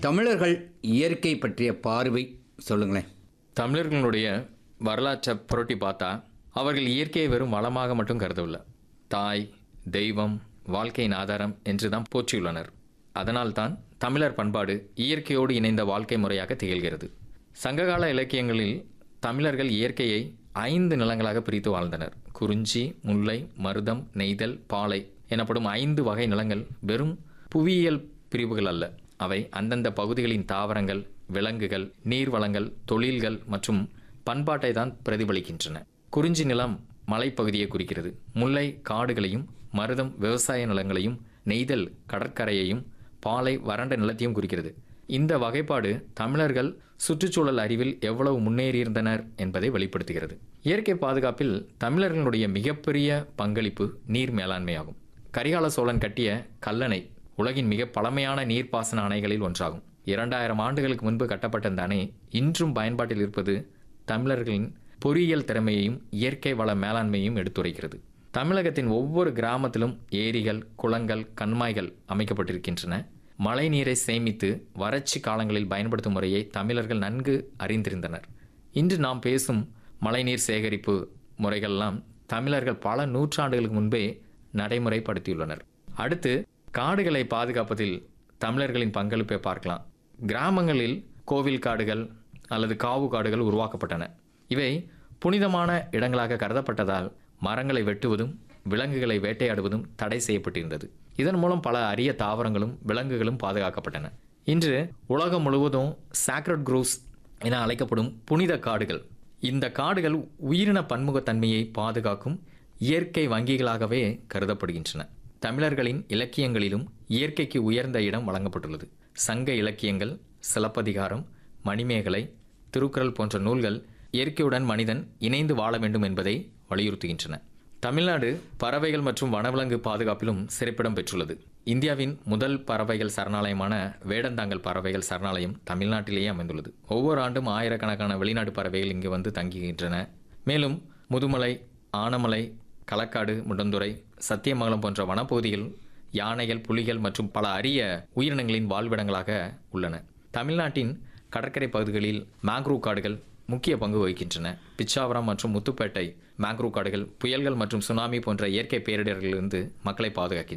தமிழர்கள் இயற்கை பற்றிய பார்வை சொல்லுங்களேன் தமிழர்களுடைய வரலாற்றை புரட்டி பார்த்தா அவர்கள் இயற்கையை வெறும் வளமாக மட்டும் கருதவில்லை தாய் தெய்வம் வாழ்க்கையின் ஆதாரம் என்று தான் போற்றியுள்ளனர் அதனால்தான் தமிழர் பண்பாடு இயற்கையோடு இணைந்த வாழ்க்கை முறையாக திகழ்கிறது சங்ககால இலக்கியங்களில் தமிழர்கள் இயற்கையை ஐந்து நிலங்களாக பிரித்து வாழ்ந்தனர் குறிஞ்சி முல்லை மருதம் நெய்தல் பாலை எனப்படும் ஐந்து வகை நிலங்கள் வெறும் புவியியல் பிரிவுகள் அல்ல அவை அந்தந்த பகுதிகளின் தாவரங்கள் விலங்குகள் நீர்வளங்கள் தொழில்கள் மற்றும் பண்பாட்டை தான் பிரதிபலிக்கின்றன குறிஞ்சி நிலம் மலைப்பகுதியை குறிக்கிறது முல்லை காடுகளையும் மருதம் விவசாய நிலங்களையும் நெய்தல் கடற்கரையையும் பாலை வறண்ட நிலத்தையும் குறிக்கிறது இந்த வகைப்பாடு தமிழர்கள் சுற்றுச்சூழல் அறிவில் எவ்வளவு முன்னேறியிருந்தனர் என்பதை வெளிப்படுத்துகிறது இயற்கை பாதுகாப்பில் தமிழர்களுடைய மிகப்பெரிய பங்களிப்பு நீர் மேலாண்மையாகும் கரிகால சோழன் கட்டிய கல்லணை உலகின் மிக பழமையான நீர்ப்பாசன அணைகளில் ஒன்றாகும் இரண்டாயிரம் ஆண்டுகளுக்கு முன்பு கட்டப்பட்ட இந்த அணை இன்றும் பயன்பாட்டில் இருப்பது தமிழர்களின் பொறியியல் திறமையையும் இயற்கை வள மேலாண்மையையும் எடுத்துரைக்கிறது தமிழகத்தின் ஒவ்வொரு கிராமத்திலும் ஏரிகள் குளங்கள் கண்மாய்கள் அமைக்கப்பட்டிருக்கின்றன மழை நீரை சேமித்து வறட்சி காலங்களில் பயன்படுத்தும் முறையை தமிழர்கள் நன்கு அறிந்திருந்தனர் இன்று நாம் பேசும் மழைநீர் சேகரிப்பு முறைகள்லாம் தமிழர்கள் பல நூற்றாண்டுகளுக்கு முன்பே நடைமுறைப்படுத்தியுள்ளனர் அடுத்து காடுகளை பாதுகாப்பதில் தமிழர்களின் பங்களிப்பை பார்க்கலாம் கிராமங்களில் கோவில் காடுகள் அல்லது காவு காடுகள் உருவாக்கப்பட்டன இவை புனிதமான இடங்களாக கருதப்பட்டதால் மரங்களை வெட்டுவதும் விலங்குகளை வேட்டையாடுவதும் தடை செய்யப்பட்டிருந்தது இதன் மூலம் பல அரிய தாவரங்களும் விலங்குகளும் பாதுகாக்கப்பட்டன இன்று உலகம் முழுவதும் சாக்ரட் குரூஸ் என அழைக்கப்படும் புனித காடுகள் இந்த காடுகள் உயிரின பன்முகத்தன்மையை பாதுகாக்கும் இயற்கை வங்கிகளாகவே கருதப்படுகின்றன தமிழர்களின் இலக்கியங்களிலும் இயற்கைக்கு உயர்ந்த இடம் வழங்கப்பட்டுள்ளது சங்க இலக்கியங்கள் சிலப்பதிகாரம் மணிமேகலை திருக்குறள் போன்ற நூல்கள் இயற்கையுடன் மனிதன் இணைந்து வாழ வேண்டும் என்பதை வலியுறுத்துகின்றன தமிழ்நாடு பறவைகள் மற்றும் வனவிலங்கு பாதுகாப்பிலும் சிறப்பிடம் பெற்றுள்ளது இந்தியாவின் முதல் பறவைகள் சரணாலயமான வேடந்தாங்கல் பறவைகள் சரணாலயம் தமிழ்நாட்டிலேயே அமைந்துள்ளது ஒவ்வொரு ஆண்டும் ஆயிரக்கணக்கான வெளிநாட்டு பறவைகள் இங்கு வந்து தங்குகின்றன மேலும் முதுமலை ஆனமலை களக்காடு முடந்துறை சத்தியமங்கலம் போன்ற வனப்பகுதிகள் யானைகள் புலிகள் மற்றும் பல அரிய உயிரினங்களின் வாழ்விடங்களாக உள்ளன தமிழ்நாட்டின் கடற்கரை பகுதிகளில் மேங்க்ரூவ் காடுகள் முக்கிய பங்கு வகிக்கின்றன பிச்சாவரம் மற்றும் முத்துப்பேட்டை மேங்க்ரூவ் காடுகள் புயல்கள் மற்றும் சுனாமி போன்ற இயற்கை பேரிடர்களிலிருந்து மக்களை பாதுகாக்கின்றன